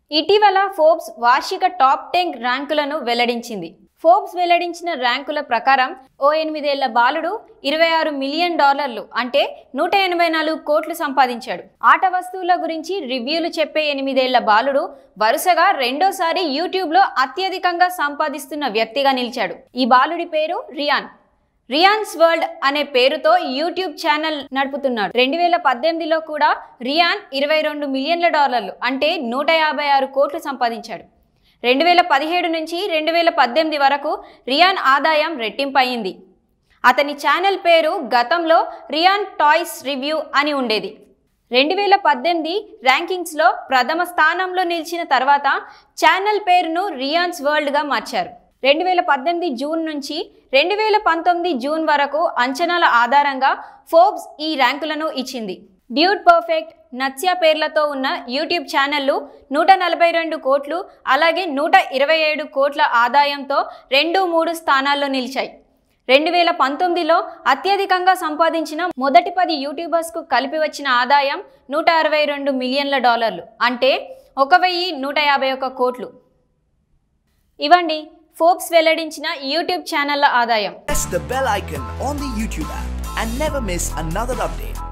ఇటీవల ఫోర్బ్స్ వార్షిక top ten ర్యాంకులను వెల్లడించింది ఫోర్బ్స్ వెల్లడించిన ర్యాంకుల ప్రకారం ఓ ఎనిమిదేళ్ల బాలుడు ఇరవై ఆరు మిలియన్ డాలర్లు అంటే నూట ఎనభై నాలుగు కోట్లు సంపాదించాడు ఆట వస్తువుల గురించి రివ్యూలు చెప్పే ఎనిమిదేళ్ల బాలుడు వరుసగా రెండోసారి యూట్యూబ్లో అత్యధికంగా సంపాదిస్తున్న వ్యక్తిగా నిలిచాడు ఈ బాలుడి పేరు రియాన్ రియాన్స్ వరల్డ్ అనే పేరుతో యూట్యూబ్ ఛానల్ నడుపుతున్నాడు రెండు వేల పద్దెనిమిదిలో కూడా రియాన్ ఇరవై రెండు మిలియన్ల డాలర్లు అంటే నూట యాభై ఆరు కోట్లు సంపాదించాడు రెండు వేల పదిహేడు నుంచి రెండు వేల పద్దెనిమిది వరకు రియాన్ ఆదాయం రెట్టింపయింది అతని ఛానల్ పేరు గతంలో రియాన్ టాయ్స్ రివ్యూ అని ఉండేది రెండు వేల పద్దెనిమిది ర్యాంకింగ్స్లో ప్రథమ స్థానంలో నిలిచిన తర్వాత ఛానల్ పేరును రియాన్స్ వరల్డ్గా మార్చారు రెండు వేల పద్దెనిమిది జూన్ నుంచి రెండు వేల పంతొమ్మిది జూన్ వరకు అంచనాల ఆధారంగా ఫోర్బ్స్ ఈ ర్యాంకులను ఇచ్చింది డ్యూడ్ పర్ఫెక్ట్ నత్యా పేర్లతో ఉన్న యూట్యూబ్ ఛానళ్లు నూట నలభై రెండు కోట్లు అలాగే నూట ఇరవై ఏడు కోట్ల ఆదాయంతో రెండు మూడు స్థానాల్లో నిలిచాయి రెండు వేల పంతొమ్మిదిలో అత్యధికంగా సంపాదించిన మొదటి పది యూట్యూబర్స్కు కలిపి వచ్చిన ఆదాయం నూట అరవై రెండు మిలియన్ల డాలర్లు అంటే ఒక వెయ్యి నూట యాభై ఒక్క కోట్లు ఇవ్వండి ఫోర్బ్స్ వెల్లడించిన యూట్యూబ్ ఛానళ్ల ఆదాయం Press the bell icon on the YouTube app and never miss another update.